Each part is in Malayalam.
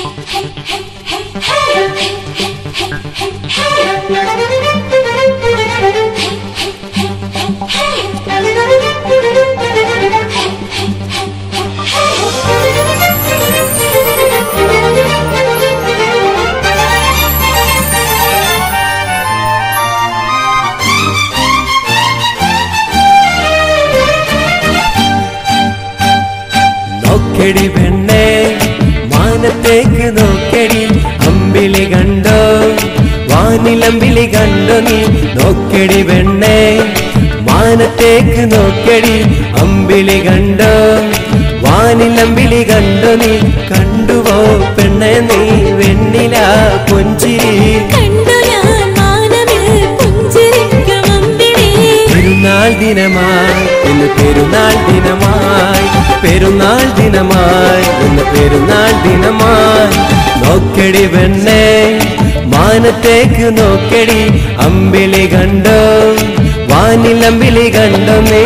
നോക്കടി പെണ്ണേ മാനത്തേക്ക് നോക്കടി അമ്പിളി കണ്ടോ വാനിലമ്പിളി കണ്ടോ നീ നോക്കടി പെണ്ണേ മാനത്തേക്ക് നോക്കടി അമ്പിളി കണ്ടോ വാനിലമ്പിളി കണ്ടോ നീ കണ്ടുവോ പെണ്ണെ നീ വെണ്ണില പൊഞ്ചിരി കണ്ടു ഞാൻ മാനവിൽ പുഞ്ചിരിക്കും അമ്പിളി പെരുന്നാൾ ദിനമായി ഇന്ന് പെരുന്നാൾ ദിനമായി പെരുന്നാൾ ദിനമായി ഇന്ന് പെരുന്നാൾ ദിനമായി നോക്കടി പെണ്ണേ മാനത്തേക്ക് നോക്കടി അമ്പിളി കണ്ടോ വാനിലമ്പിളി കണ്ടോ നീ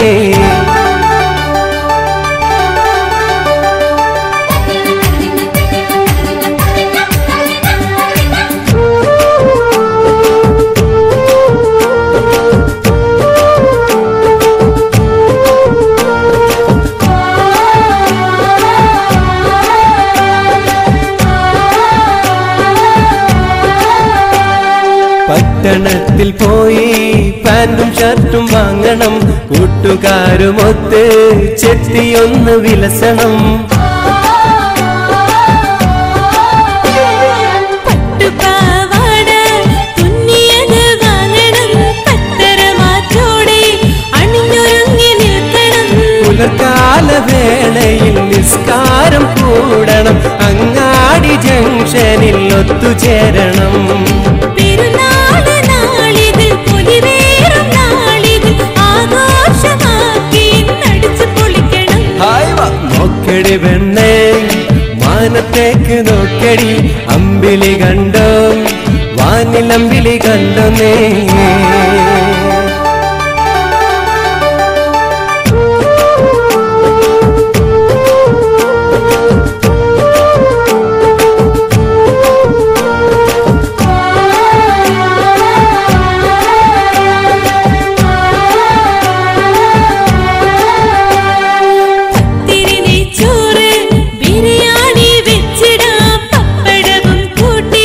പട്ടണത്തിൽ പോയി പാന്റും ഷർട്ടും വാങ്ങണം കൂട്ടുകാരുമൊത്ത് ചെത്തിയൊന്ന് വിലസണം പട്ടുപാവാട തുന്നിയത് വാങ്ങണം പത്തരമാറ്റോടെ അണിഞ്ഞൊരുങ്ങി നിൽക്കണം പുലർക്കാല വേളയിൽ നിസ്കാരം കൂടണം അങ്ങാടി ജംഗ്ഷനിൽ ഒത്തുചേരണം പെരുന്നാള് നാളിതിൽ പൊലിവേറും നാളിതിൽ ആഘോഷമാക്കി നടിച്ചു പൊളിക്കണം ഹായ് വാ. നോക്കടി പെണ്ണേ മാനത്തേക്ക് നോക്കടി അമ്പിളി കണ്ടോ വാനിലമ്പിളി കണ്ടോ നീ തിരിനെയ്ച്ചോറ് ബിരിയാണി വെച്ചിടാം പപ്പടവും കൂട്ടി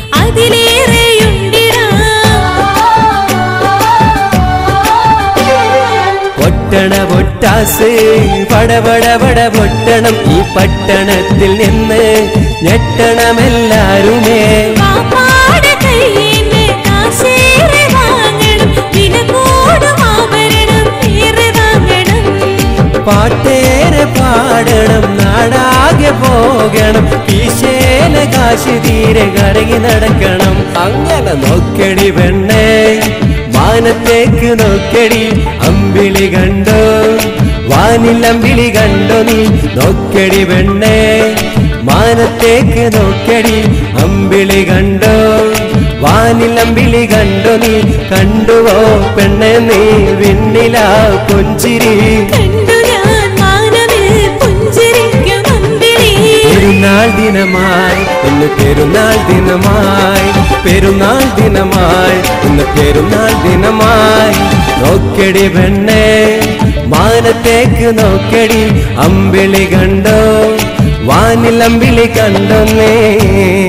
അതിലേറെയുണ്ടിടാം പൊട്ടണ പൊട്ടാസ് പടപട പട പൊട്ടണം ഈ പട്ടണത്തിൽ നിന്ന് ഞെട്ടണമെല്ലാരുമേ പാപ്പാടെ കയ്യിന്ന് കാശേറെ വാങ്ങണം വില കൂടും ആഭരണം ഏറെ വാങ്ങണം പാട്ടേറെ പാടണം നാടാകെ പോകണം ഈശേല കാശ് തീരെ കടങ്ങി നടക്കണം അങ്ങനെ നോക്കടി പെണ്ണേ മാനത്തേക്ക് നോക്കടി അമ്പിളി കണ്ടോ വാനിലമ്പിളി കണ്ടോ നീ നോക്കടി പെണ്ണേ മാനത്തേക്ക് നോക്കടി അമ്പിളി കണ്ടോ വാനിലമ്പിളി കണ്ടോ നീ കണ്ടുവോ പെണ്ണെ നീ വിണ്ണില പൊഞ്ചിരി കണ്ടു ഞാൻ മാനവിൽ പുഞ്ചിരിക്കും അമ്പിളി പെരുന്നാൾ ദിനമായി ഇന്ന് പെരുന്നാൾ ദിനമായി പെരുന്നാൾ ദിനമായി ഇന്ന് പെരുന്നാൾ ദിനമായി നോക്കടി പെണ്ണേ മാനത്തേക്ക് നോക്കടി അമ്പിളി കണ്ടോ വാനിലമ്പിളി കണ്ടോ നീ